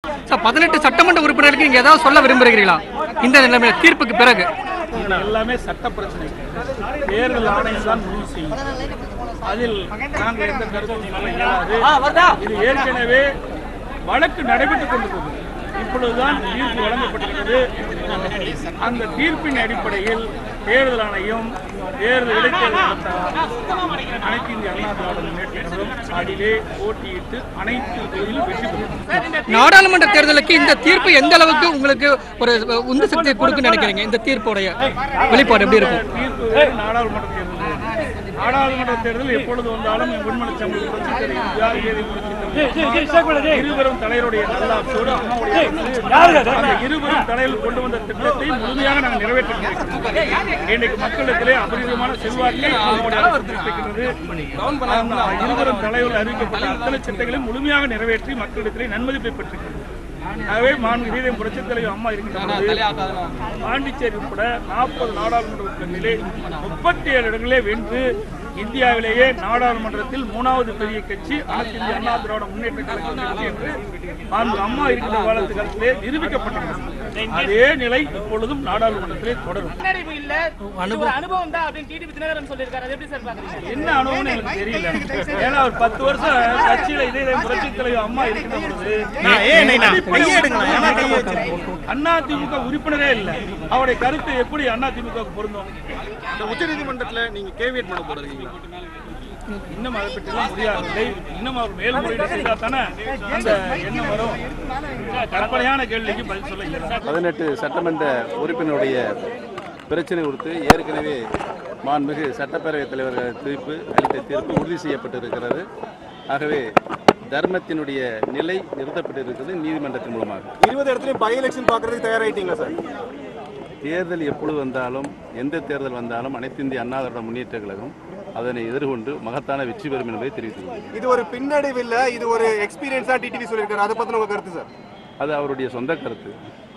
Sir பதினெட்டு சட்டமன்ற உறுப்பினருக்கு நீங்க ஏதாவது சொல்ல விரும்புகிறீங்களா இந்த நிலைமை தீர்ப்புக்கு பிறகு எல்லாமே சட்ட பிரச்சனை தேர்தல் ஆணையம் தான் முடிவு செய்யும் அதில் நாங்கள் எந்த கருத்தும் சொல்ல இயலாது இது ஏற்கனவே வழக்கு நடைபெற்றுக் கொண்டிருக்கிறது இப்பொழுதுதான் தீர்ப்பு வழங்கப்பட்டிருக்கிறது அந்த தீர்ப்பின் அடிப்படையில் தேர்தல் ஆணையம் தேர்தல் இடைத்தேர்தல் நடத்த அனைத்து இந்திய அண்ணா திராவிட முன்னேற்ற கழகம் அதிலே போட்டியிட்டு அனைத்து தொகுதியிலும் வெற்றி பெறும் நாடாளுமன்ற தேர்தலுக்கு இந்த தீர்ப்பு எந்த அளவுக்கு உங்களுக்கு ஒரு உந்து சக்தியை கொடுக்குன்னு நினைக்கிறீங்க இந்த தீர்ப்புடைய வெளிப்பாடு எப்படி இருக்கும் தீர்ப்பு வேறு, நாடாளுமன்ற தேர்தல் வேறு. நாடாளுமன்ற தேர்தல் எப்பொழுது வந்தாலும் விண்மணி சமூக புரட்சி தலைவர் இந்தியா ஏழை புரட்சி தலைவர் இருவரும் தலைவருடைய நல்லாட்சியோடு அம்மாவுடைய அரசு அந்த இருவரும் தலைவர் கொண்டு வந்த திட்டத்தை முழுமையாக நாங்கள் நிறைவேற்றிருக்கிறோம் இன்றைக்கு மக்களிடத்திலே அபரிதமான செல்வாக்கை அம்மாவுடைய அரசு பெற்றிருக்கிறது அந்த இருவரும் தலைவர்கள் அறிவிக்கப்பட்ட அத்தனை திட்டங்களையும் முழுமையாக நிறைவேற்றி மக்களிடத்திலே நன்மதிப்பை பெற்றிருக்கிறது ஆகவே மாண்பு இதயம் புரட்சித் தலைவர் அம்மா இருக்கின்ற பொழுது பாண்டிச்சேரி உட்பட நாற்பது நாடாளுமன்ற உறுப்பினர்களிலே முப்பத்தி ஏழு இடங்களே வென்று இந்தியாவிலேயே நாடாளுமன்றத்தில் மூணாவது பெரிய கட்சி அனைத்து இந்திய அண்ணா திராவிட முன்னேற்ற கழகம் கட்சி என்று மாண்பு அம்மா இருக்கின்ற காலத்து காலத்திலே நிரூபிக்கப்பட்டது அதே நிலை இப்பொழுதும் நாடாளுமன்றத்திலே தொடரும் பின்னடைவு இல்ல இது ஒரு அனுபவம் தான் அப்படின்னு டிடிவி தினகரன் சொல்லியிருக்காரு அது எப்படி சார் பாக்குறீங்க என்ன அனுபவம்னு எனக்கு தெரியல ஏன்னா ஒரு பத்து வருஷம் கட்சியில இதே புரட்சி தலைவர் அம்மா இருக்கின்ற பொழுது அண்ணா திமுக உறுப்பினரே இல்ல அவருடைய கருத்து எப்படி அண்ணா திமுக பொருந்தும் இந்த உச்சநீதிமன்றத்துல நீங்க கேவியட் பண்ண போறீங்களா இன்னும் அதை பற்றிலாம் முடியவில்லை இன்னும் அவர் மேல்முறையீடு செய்தால் தானே அந்த எண்ணம் வரும் கற்பனையான கேள்விக்கு பதில் சொல்ல இயலாது பதினெட்டு சட்டமன்ற உறுப்பினருடைய பிரச்சனை குறித்து ஏற்கனவே மாண்புமிகு சட்டப்பேரவைத் தலைவர் தீர்ப்பு அளித்த தீர்ப்பு உறுதி செய்யப்பட்டிருக்கிறது ஆகவே தர்மத்தினுடைய நிலை நிறுத்தப்பட்டிருக்கிறது நீதிமன்றத்தின் மூலமாக இருபது இடத்துலயும் பை எலெக்ஷன் பாக்குறதுக்கு தயாராயிட்டீங்களா சார் தேர்தல் எப்பொழுது வந்தாலும் எந்த தேர்தல் வந்தாலும் அனைத்து இந்திய அண்ணா திராவிட முன்னேற்ற கழகம் அதனை எதிர்கொண்டு மகத்தான வெற்றி பெறும் என்பதை தெரிவித்துள்ளது இது ஒரு பின்னடைவு இல்ல இது ஒரு எக்ஸ்பீரியன்ஸா டிடிவி சொல்லியிருக்காரு அதை பத்தின உங்க கருத்து சார் அது அவருடைய சொந்த கருத்து